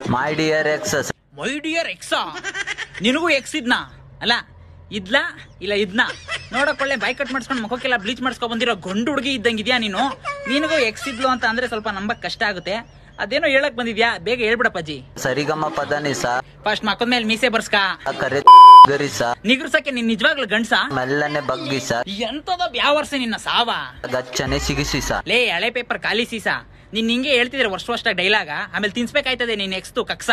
my dear ex my dear ಎಕ್ಸಾ ನಿನಗೂ ex ಇದ್ನಾ ಅಲ್ಲ ಇದ್ಲಾ ಇಲ್ಲ ಇದ್ನಾ ನೋಡಕ್ ಒಳ್ಳೆ ಬೈ ಕಟ್ ಮಾಡಿಸ್ಕೊಂಡು ಮುಖಕ್ಕೆಲ್ಲ ಬ್ಲೀಚ್ ಮಾಡಿಸ್ಕೊಂಡ್ ಬಂದಿರೋ ಗಂಡು ಹುಡುಗಿ ಇದ್ದಂಗಿದ್ಯಾ ನೀನು ನಿನಗೂ ಎಕ್ಸ್ ಇದ್ಲು ಅಂತ ಅಂದ್ರೆ ಸ್ವಲ್ಪ ನಂಬಕ್ ಕಷ್ಟ ಆಗುತ್ತೆ ಅದೇನೋ ಹೇಳಕ್ ಬಂದಿದ್ಯಾ ಬೇಗ ಹೇಳ್ಬಿಡಪ್ಪಾಜಿ ಸರಿಗಮ್ಮ ಪದನಿ ಸಾ ಫಸ್ಟ್ ಮಕ್ಕದ ಮೇಲೆ ಮೀಸೆ ಬರ್ಸ್ಕ ಕರೆ ಗರಿ ಸಾ ನಿಗ್ರಸಕ್ಕೆ ನಿನ್ ನಿಜವಾಗ್ಲೂ ಗಂಡ್ಸ ಮೆಲ್ಲನೆ ಬಗ್ಗಿ ಸಾ ಎಂತದ ಯಾವರ್ಸ ನಿನ್ನ ಸಾವ ಗಚ್ಚನೆ ಸಿಗಿಸಿ ಸಾ ಲೇ ಹಳೆ ಪೇಪರ್ ಖಾಲಿ ಸೀಸಾ ನೀನ್ ಹಿಂಗೆ ಹೇಳ್ತಿದ್ರೆ ವರ್ಷ ವರ್ಷ ಡೈಲಾಗ ಆಮೇಲೆ ತಿನ್ಸ್ಬೇಕಾಯ್ತದೆ ನೀನ್ ಎಕ್ಸ್ತು ಕಕ್ಸ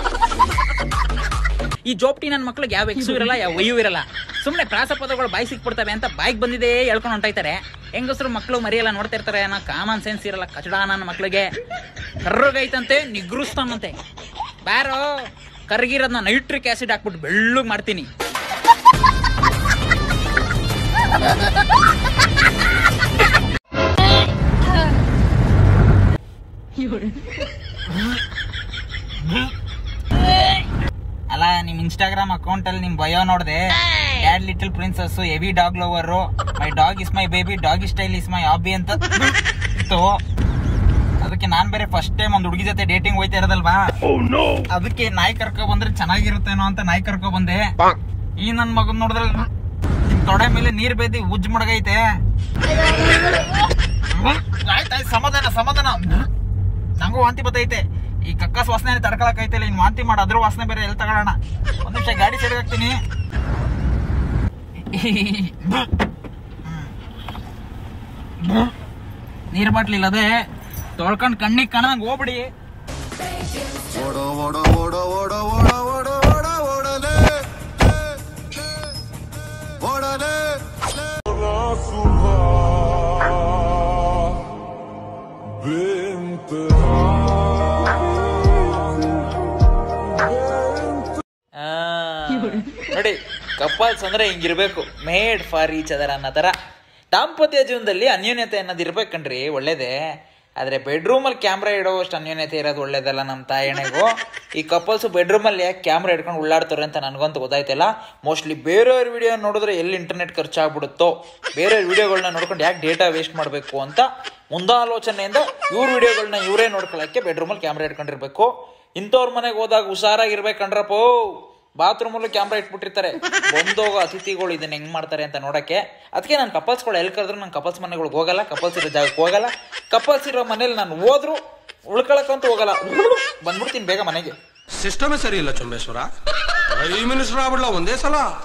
ಈ ಜೋಪ್ಟಿ ನನ್ನ ಮಕ್ಳಿಗೆ ಯಾವ ಎಕ್ಸು ಇರಲ್ಲ ಯಾವ ವಯ್ಯೂ ಇರಲ್ಲ ಸುಮ್ಮನೆ ಪ್ರಾಸ ಪದಗಳು ಬಾಯಿ ಸಿಕ್ಬಿಡ್ತವೆ ಅಂತ ಬಾಯಿಗೆ ಬಂದಿದೆ ಹೇಳ್ಕೊಂಡು ಹೊಂಟೈತಾರೆ ಹೆಂಗಸರು ಮಕ್ಕಳು ಮರಿಯೆಲ್ಲ ನೋಡ್ತಾ ಇರ್ತಾರೆ ಅನ್ನೋ ಕಾಮನ್ ಸೆನ್ಸ್ ಇರಲ್ಲ ಕಚಡ ನನ್ನ ಮಕ್ಳಿಗೆ ಕರ್ರಗೈತಂತೆ ನಿಗ್ರಸ್ತಾನಂತೆ ಬ್ಯಾರೋ ಕರ್ಗಿರೋದನ್ನ ನೈಟ್ರಿಕ್ ಆಸಿಡ್ ಹಾಕ್ಬಿಟ್ಟು ಬೆಳ್ಳಗ್ ಮಾಡ್ತೀನಿ ಅಲ್ಲ ನಿಮ್ ಇನ್ಸ್ಟಾಗ್ರಾಮ್ ಅಕೌಂಟ್ ಅಲ್ಲಿ ನಿಮ್ ಬಯೋ ನೋಡ್ದೆ dad little princess heavy dog lover my dog is my baby doggy style is my hobby ಅಂತ ಇತ್ತು ಅದಕ್ಕೆ ನಾನ್ ಬೇರೆ ಫಸ್ಟ್ ಟೈಮ್ ಒಂದ್ ಹುಡುಗಿ ಜೊತೆ ಡೇಟಿಂಗ್ ಹೋಯ್ತಾ ಇರೋದಲ್ವಾ ಅದಕ್ಕೆ ನಾಯಿ ಕರ್ಕೊ ಬಂದ್ರೆ ಚೆನ್ನಾಗಿರುತ್ತೇನೋ ಅಂತ ನಾಯಿ ಕರ್ಕೊ ಬಂದೆ ಈ ನನ್ ಮಗನ್ ನೋಡಿದ್ರೆ ನಿಮ್ ತೊಡೆ ಮೇಲೆ ನೀರ್ ಬೇದಿ ಉಜ್ಜ್ ಮಡಗೈತೆ ಆಯ್ತಾಯ್ತು ಸಮಾಧಾನ ಸಮಾಧಾನ ನಂಗೂ ವಾಂತಿ ಬತ್ತೈತೆ ಈ ಕಕ್ಕಸ್ ವಾಸನೆ ತಡ್ಕೊಳಕೈತಿಲ್ಲ ಇನ್ ವಾಂತಿ ಮಾಡಿ ಅದ್ರ ವಾಸನೆ ಬೇರೆ ಎಲ್ಲಿ ತಗೊಳ್ಳೋಣ ಒಂದ್ ನಿಮಿಷ ಗಾಡಿ ಸೈಡ್ ಹಾಕ್ತೀನಿ ನೀರ್ ಬಾಟ್ಲಿ ಇಲ್ಲ ಅದೇ ತೊಳ್ಕೊಂಡ್ ಕಣ್ಣಿಗೆ ಕಾಣಂಗ್ ಹೋಗ್ಬಿಡಿ ಓಡೋ ಓಡೋ ಓಡೋ ಓಡೋ ಓಡೋ ಓಡೋ ಓಡೋ ಓಡಲೇ ಓಡಲೇ ಆ, ನೋಡಿ ಕಪಲ್ಸ್ ಅಂದ್ರೆ ಹಿಂಗಿರ್ಬೇಕು ಮೇಡ್ ಫಾರ್ ಈಚ್ ಅದರ್ ಅನ್ನೋ ತರ ದಾಂಪತ್ಯ ಜೀವನದಲ್ಲಿ ಅನ್ಯೋನ್ಯತೆ ಅನ್ನೋದು ಇರ್ಬೇಕನ್ರಿ ಒಳ್ಳೇದೇ ಆದ್ರೆ ಬೆಡ್ರೂಮ್ ಅಲ್ಲಿ ಕ್ಯಾಮ್ರಾ ಇಡೋವಷ್ಟು ಅನ್ಯೋನ್ಯತೆ ಇರೋದು ಒಳ್ಳೇದಲ್ಲ ನಮ್ಮ ತಾಯಣೆಗೂ ಈ ಕಪಲ್ಸ್ ಬೆಡ್ರೂಮ್ ಅಲ್ಲಿ ಯಾಕೆ ಕ್ಯಾಮ್ರಾ ಇಟ್ಕೊಂಡು ಉಳ್ಳಾಡ್ತಾರೆ ಅಂತ ನನಗಂತೂ ಗೊತ್ತಾಯ್ತಿಲ್ಲ ಮೋಸ್ಟ್ಲಿ ಬೇರೆಯವ್ರ ವಿಡಿಯೋ ನೋಡಿದ್ರೆ ಎಲ್ಲಿ ಇಂಟರ್ನೆಟ್ ಖರ್ಚಾಗ್ಬಿಡುತ್ತೋ ಬೇರೆಯವ್ರ ವಿಡಿಯೋಗಳನ್ನ ನೋಡ್ಕೊಂಡು ಯಾಕೆ ಡೇಟಾ ವೇಸ್ಟ್ ಮಾಡಬೇಕು ಅಂತ ಮುಂದಾಲೋಚನೆಯಿಂದ ಇವ್ರ ವಿಡಿಯೋಗಳನ್ನ ಇವರೇ ನೋಡ್ಕೊಳ್ಳೋಕ್ಕೆ ಬೆಡ್ರೂಮಲ್ಲಿ ಕ್ಯಾಮ್ರಾ ಇಟ್ಕೊಂಡಿರ್ಬೇಕು ಇಂಥವ್ರ ಮನೆಗೆ ಹೋದಾಗ ಹುಷಾರಾಗಿರ್ಬೇಕಂಡ್ರಪ್ಪೋ ಬಾತ್ರೂಮಲ್ಲೂ ಕ್ಯಾಮ್ರಾ ಇಟ್ಬಿಟ್ಟಿರ್ತಾರೆ ಬಂದೋಗೋ ಅತಿಥಿಗಳು ಇದನ್ನ ಹೆಂಗ್ ಮಾಡ್ತಾರೆ ಅಂತ ನೋಡಕ್ಕೆ ಅದಕ್ಕೆ ನಾನು ಕಪಲ್ಸ್ಗಳು ಎಲ್ಲಿ ಕರೆದ್ರು ನಾನು ಕಪಲ್ಸ್ ಮನೆಗಳಿಗೆ ಹೋಗಲ್ಲ ಕಪಲ್ಸ್ ಇರೋ ಜಾಗಕ್ಕೆ ಹೋಗಲ್ಲ ಕಪಲ್ಸ್ ಇರೋ ಮನೇಲಿ ನಾನು ಹೋದ್ರು ಉಳ್ಕೊಳಕ್ಕಂತೂ ಹೋಗಲ್ಲ ಬಂದ್ಬಿಡ್ತೀನಿ ಬೇಗ ಮನೆಗೆ ಸಿಸ್ಟಮೇ ಸರಿ ಇಲ್ಲ ಚೊಂಬೇಶ್ವರ ಪ್ರೈಮ್ ಮಿನಿಸ್ಟರ್ ಆಗ್ಬಿಡ್ಲ ಒಂದೇ ಸಲ